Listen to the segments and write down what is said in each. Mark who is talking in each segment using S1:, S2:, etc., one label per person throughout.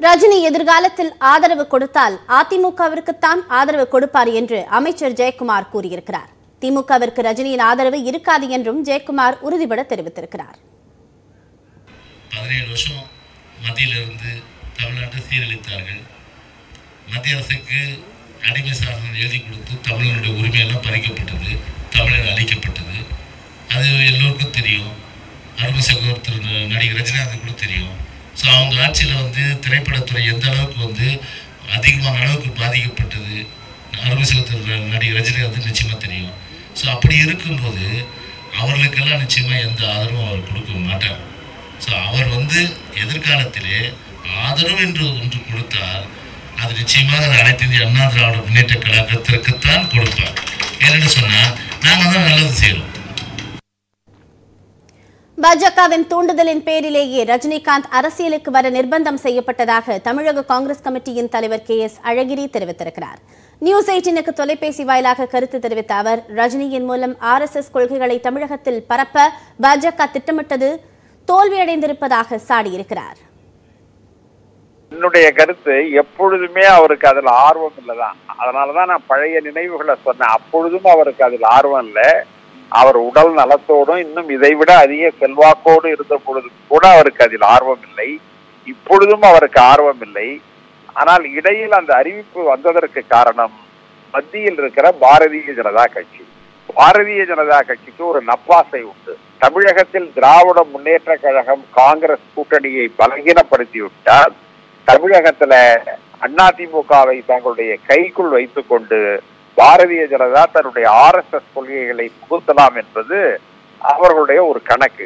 S1: ரஜினி எதிர்காலத்தில் ஆதரவு கொடுத்தால் அதிமுகவிற்குத்தான் ஆதரவு கொடுப்பார் என்று அமைச்சர் ஜெயக்குமார் கூறியிருக்கிறார் திமுகவிற்கு ரஜினியின் ஆதரவு இருக்காது என்றும் ஜெயக்குமார் உறுதிபட தெரிவித்திருக்கிறார்
S2: பதினேழு வருஷம் மத்தியிலிருந்து தமிழ்நாட்டை சீரழித்தார்கள் மத்திய அரசுக்கு அடிமை சாசனம் எழுதி கொடுத்து தமிழனுடைய உரிமையெல்லாம் பறிக்கப்பட்டது தமிழர் அழிக்கப்பட்டது அது எல்லோருக்கும் தெரியும் அருமை சகோதரர் நடிகர் ரஜினிகாந்த் கூட தெரியும் ஸோ அவங்க ஆட்சியில் வந்து திரைப்படத்துறை எந்த அளவுக்கு வந்து அதிகமான அளவுக்கு பாதிக்கப்பட்டது அருமை சகோதரர் நடிகர் ரஜினிகாந்த் நிச்சயமாக தெரியும் ஸோ அப்படி இருக்கும்போது அவர்களுக்கெல்லாம் நிச்சயமாக எந்த ஆதரவும் அவர் கொடுக்க மாட்டார் ஸோ அவர் வந்து எதிர்காலத்திலே ஆதரவு என்று ஒன்று கொடுத்தால் அது நிச்சயமாக அது அனைத்து இந்திய அண்ணா திராவிட முன்னேற்ற கழகத்திற்குத்தான் கொடுப்பார் ஏன்னு சொன்னால் நாங்கள் தான் நல்லது செய்கிறோம்
S1: பாஜகவின் தூண்டுதலின் பேரிலேயே ரஜினிகாந்த் அரசியலுக்கு வர நிர்பந்தம் செய்யப்பட்டதாக தமிழக காங்கிரஸ் கமிட்டியின் தலைவர் கே எஸ் அழகிரி தெரிவித்திருக்கிறார் நியூஸ் எயிட்டினுக்கு தொலைபேசி வாயிலாக கருத்து தெரிவித்த அவர் ரஜினியின் மூலம் ஆர் எஸ் எஸ் கொள்கைகளை தமிழகத்தில் பரப்ப பாஜக திட்டமிட்டது தோல்வியடைந்திருப்பதாக சாடியிருக்கிறார்
S3: என்னுடைய கருத்து எப்பொழுதுமே அவருக்கு அதில் ஆர்வம் இல்லைதான் அதனாலதான் நான் பழைய நினைவுகளை சொன்னேன் அப்பொழுதும் அவருக்கு அதில் ஆர்வம் இல்லை அவர் உடல் நலத்தோடும் இன்னும் இதைவிட அதிக செல்வாக்கோடு இருந்த பொழுதும் கூட அவருக்கு அதில் ஆர்வம் இல்லை இப்பொழுதும் அவருக்கு ஆர்வம் இல்லை ஆனால் இடையில் அந்த அறிவிப்பு வந்ததற்கு காரணம் மத்தியில் இருக்கிற பாரதிய ஜனதா கட்சி பாரதிய ஜனதா கட்சிக்கு ஒரு நப்பாசை உண்டு தமிழகத்தில் திராவிட முன்னேற்ற கழகம் காங்கிரஸ் கூட்டணியை பலகீனப்படுத்தி விட்டால் தமிழகத்துல அதிமுகவை தங்களுடைய கைக்குள் வைத்துக் கொண்டு பாரதிய ஜனதா தன்னுடைய ஆர் எஸ் எஸ் கொள்கைகளை புகுத்தலாம் என்பது அவர்களுடைய ஒரு கணக்கு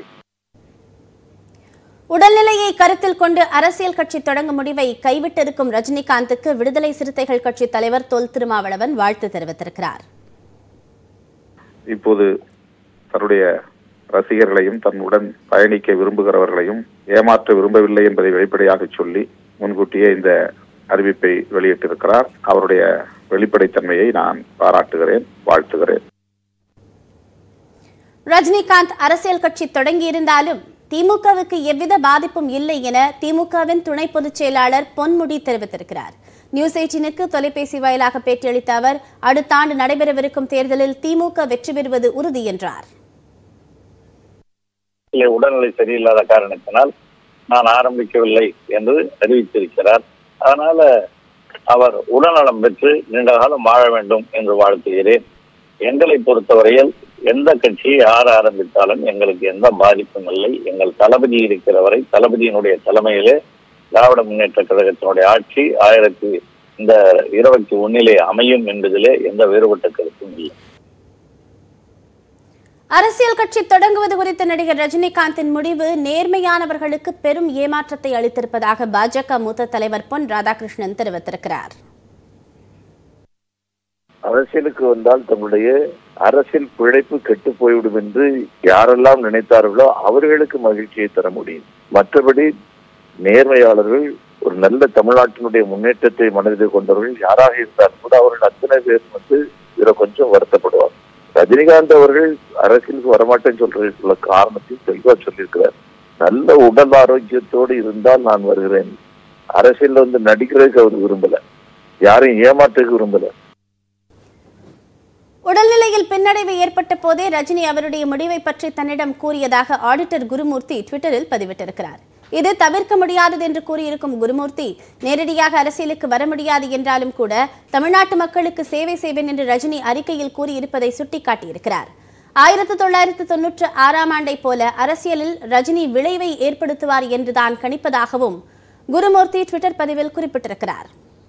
S1: உடல்நிலையை கருத்தில் கொண்டு அரசியல் கட்சி தொடங்கும் முடிவை கைவிட்டிருக்கும் ரஜினிகாந்துக்கு விடுதலை சிறுத்தைகள் கட்சி தலைவர் தொல் திருமாவளவன் வாழ்த்து தெரிவித்திருக்கிறார்
S4: இப்போது தன்னுடைய ரசிகர்களையும் தன்னுடன் பயணிக்க விரும்புகிறவர்களையும் ஏமாற்ற விரும்பவில்லை என்பதை வெளிப்படையாக சொல்லி முன்கூட்டியே இந்த அறிவிப்பை வெளியிட்டிருக்கிறார் அவருடைய வெளிப்படைத்தன்மையை நான் பாராட்டுகிறேன் வாழ்த்துகிறேன்
S1: ரஜினிகாந்த் அரசியல் கட்சி தொடங்கியிருந்தாலும் திமுகவுக்கு எவ்வித பாதிப்பும் இல்லை என திமுகவின் துணை பொதுச் செயலாளர் பொன்முடி தெரிவித்திருக்கிறார் நியூஸ் எயிட்டினுக்கு தொலைபேசி வாயிலாக பேட்டியளித்த அவர் அடுத்த ஆண்டு நடைபெறவிருக்கும் தேர்தலில் திமுக வெற்றி பெறுவது உறுதி என்றார்
S5: இல்லை உடல்நிலை சரியில்லாத காரணத்தினால் நான் ஆரம்பிக்கவில்லை என்று அறிவித்திருக்கிறார் அதனால அவர் உடல்நலம் பெற்று நீண்ட காலம் வாழ வேண்டும் என்று வாழ்த்துகிறேன் எங்களை பொறுத்தவரையில் எந்த கட்சி யார் ஆரம்பித்தாலும் எங்களுக்கு எந்த பாதிப்பும் இல்லை எங்கள் தளபதி இருக்கிற வரை தளபதியினுடைய தலைமையிலே திராவிட முன்னேற்ற கழகத்தினுடைய ஆட்சி ஆயிரத்தி இந்த இருபத்தி ஒன்னிலே அமையும் என்பதிலே எந்த வேறுபட்ட கருத்தும் இல்லை
S1: அரசியல் கட்சி தொடங்குவது குறித்த நடிகர் ரஜினிகாந்தின் முடிவு நேர்மையானவர்களுக்கு பெரும் ஏமாற்றத்தை அளித்திருப்பதாக பாஜக மூத்த தலைவர் பொன் ராதாகிருஷ்ணன் தெரிவித்திருக்கிறார்
S6: அரசியலுக்கு வந்தால் தங்களுடைய அரசியல் பிழைப்பு கெட்டு போய்விடும் என்று யாரெல்லாம் நினைத்தார்களோ அவர்களுக்கு மகிழ்ச்சியை தர முடியும் மற்றபடி நேர்மையாளர்கள் ஒரு நல்ல தமிழ்நாட்டினுடைய முன்னேற்றத்தை மனதில் கொண்டவர்கள் யாராக இருந்தாலும் கூட அவர்கள் அத்தனை பேர் வந்து இதுல கொஞ்சம் வருத்தப்படுவார் ரஜினிகாந்த் அவர்கள் அரசியலுக்கு வரமாட்டேன்னு சொல்ற காரணத்தையும் தெளிவா சொல்லியிருக்கிறார் நல்ல உடல் ஆரோக்கியத்தோடு இருந்தால் நான் வருகிறேன் அரசியல்ல வந்து நடிக்கிறதுக்கு அவர் விரும்பல யாரையும் ஏமாற்றுக்கு விரும்பல
S1: உடல்நிலையில் பின்னடைவு ஏற்பட்ட போதே ரஜினி அவருடைய முடிவை பற்றி தன்னிடம் கூறியதாக ஆடிட்டர் குருமூர்த்தி ட்விட்டரில் பதிவிட்டிருக்கிறார் இது தவிர்க்க முடியாதது என்று கூறியிருக்கும் குருமூர்த்தி நேரடியாக அரசியலுக்கு வர முடியாது என்றாலும் கூட தமிழ்நாட்டு மக்களுக்கு சேவை செய்வேன் என்று ரஜினி அறிக்கையில் கூறியிருப்பதை சுட்டிக்காட்டியிருக்கிறார் ஆயிரத்தி தொள்ளாயிரத்து தொன்னூற்று ஆறாம் ஆண்டை போல அரசியலில் ரஜினி விளைவை ஏற்படுத்துவார் என்றுதான் கணிப்பதாகவும் குருமூர்த்தி ட்விட்டர் பதிவில் குறிப்பிட்டிருக்கிறார்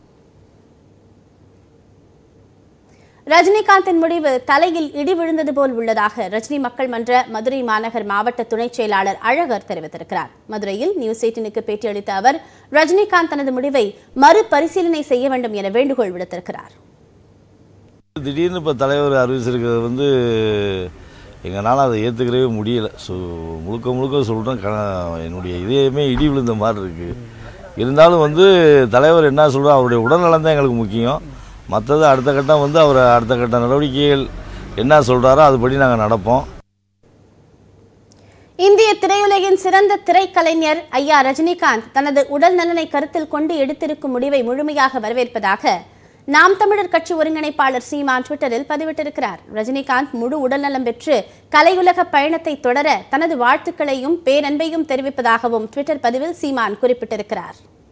S1: ரஜினிகாந்தின் முடிவு தலையில் இடி விழுந்தது போல் உள்ளதாக ரஜினி மக்கள் மன்ற மதுரை மாநகர் மாவட்ட துணைச் செயலாளர் அழகர் தெரிவித்திருக்கிறார் மதுரையில் நியூஸ் எயிட்டினுக்கு பேட்டியளித்த அவர் ரஜினிகாந்த் தனது முடிவை மறுபரிசீலனை செய்ய வேண்டும் என வேண்டுகோள் விடுத்திருக்கிறார்
S7: திடீர்னு இப்போ தலைவர் அறிவிச்சிருக்கிறது வந்து எங்களால் அதை ஏற்றுக்கவே முடியல ஸோ முழுக்க முழுக்க சொல்கிறேன் க என்னுடைய இதயமே இடி விழுந்த மாதிரி இருக்குது இருந்தாலும் வந்து தலைவர் என்ன சொல்கிறோம் அவருடைய உடல்நலம் தான் எங்களுக்கு முக்கியம் மற்றது அடுத்த கட்டம் வந்து அவர் அடுத்த கட்ட நடவடிக்கைகள் என்ன சொல்கிறாரோ அதுபடி நாங்கள் நடப்போம்
S1: இந்திய திரையுலகின் சிறந்த திரைக்கலைஞர் ஐயா ரஜினிகாந்த் தனது உடல் நலனை கருத்தில் கொண்டு எடுத்திருக்கும் முடிவை முழுமையாக வரவேற்பதாக நாம் தமிழர் கட்சி ஒருங்கிணைப்பாளர் சீமான் ட்விட்டரில் பதிவிட்டிருக்கிறார் ரஜினிகாந்த் முழு உடல்நலம் பெற்று கலையுலக பயணத்தை தொடர தனது வாழ்த்துக்களையும் பேரன்பையும் தெரிவிப்பதாகவும் ட்விட்டர் பதிவில் சீமான் குறிப்பிட்டிருக்கிறார்